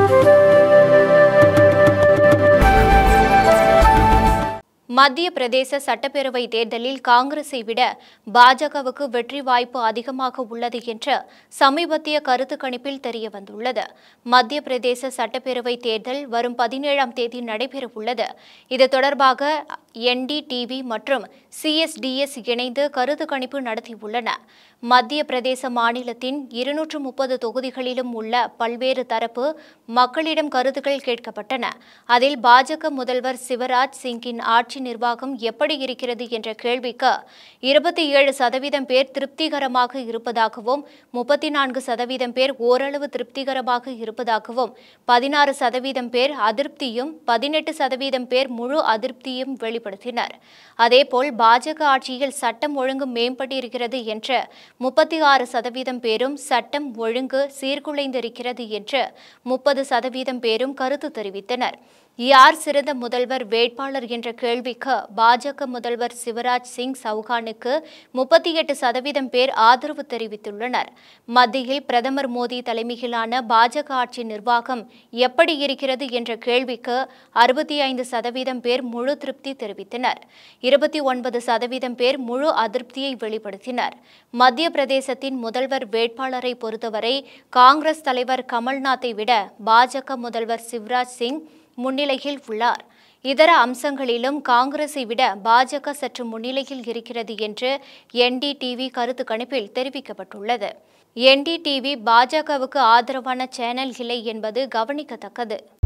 மத்திய பிரதேச சட்டப்பேரவை தேர்தலில் காங்கிரஸை விட பாஜகவுக்கு வெற்றி வாய்ப்பு அதிகமாக உள்ளது என்று சமீபத்திய கருத்து கணிப்பில் தெரியவந்துள்ளது மத்திய பிரதேச சட்டப்பேரவை தேர்தல் வரும் பதினேழாம் தேதி நடைபெறவுள்ளது இது தொடர்பாக என்டிடிவி மற்றும் சிஎஸ்டிஎஸ் இணைந்து கருத்து கணிப்பு நடத்தியுள்ளன மத்திய பிரதேச மாநிலத்தின் இருநூற்று முப்பது தொகுதிகளிலும் உள்ள பல்வேறு தரப்பு மக்களிடம் கருத்துக்கள் கேட்கப்பட்டன அதில் பாஜக முதல்வர் சிவராஜ் சிங்கின் ஆட்சி நிர்வாகம் எப்படி இருக்கிறது என்ற கேள்விக்கு இருபத்தி ஏழு சதவீதம் பேர் திருப்திகரமாக இருப்பதாகவும் முப்பத்தி நான்கு சதவீதம் பேர் ஓரளவு திருப்திகரமாக இருப்பதாகவும் பதினாறு சதவீதம் பேர் அதிருப்தியும் பதினெட்டு சதவீதம் பேர் முழு அதிருப்தியும் வெளிப்படுத்தினர் அதேபோல் பாஜக ஆட்சியில் சட்டம் ஒழுங்கு மேம்பட்டிருக்கிறது என்ற முப்பத்தி ஆறு சதவீதம் பேரும் சட்டம் ஒழுங்கு சீர்குலைந்திருக்கிறது என்று முப்பது சதவீதம் பேரும் கருத்து தெரிவித்தனர் யார் சிறந்த முதல்வர் வேட்பாளர் என்ற கேள்விக்கு பாஜக முதல்வர் சிவராஜ் சிங் சௌகானுக்கு முப்பத்தி எட்டு சதவீதம் பேர் ஆதரவு தெரிவித்துள்ளனர் மத்தியில் பிரதமர் மோடி தலைமையிலான பாஜக ஆட்சி நிர்வாகம் எப்படி இருக்கிறது என்ற கேள்விக்கு அறுபத்தி ஐந்து சதவீதம் பேர் முழு திருப்தி தெரிவித்தனர் இருபத்தி ஒன்பது சதவீதம் பேர் முழு அதிருப்தியை வெளிப்படுத்தினர் மத்திய பிரதேசத்தின் முதல்வர் வேட்பாளரை பொறுத்தவரை காங்கிரஸ் தலைவர் கமல்நாத்தை விட பாஜக முதல்வர் சிவராஜ் சிங் முன்னிலையில் உள்ளார் இதர அம்சங்களிலும் காங்கிரஸை விட பாஜக சற்று முன்னிலையில் இருக்கிறது என்று என்டிடிவி கருத்து கணிப்பில் தெரிவிக்கப்பட்டுள்ளது என்டிடிவி பாஜகவுக்கு ஆதரவான சேனல் இல்லை என்பது கவனிக்கத்தக்கது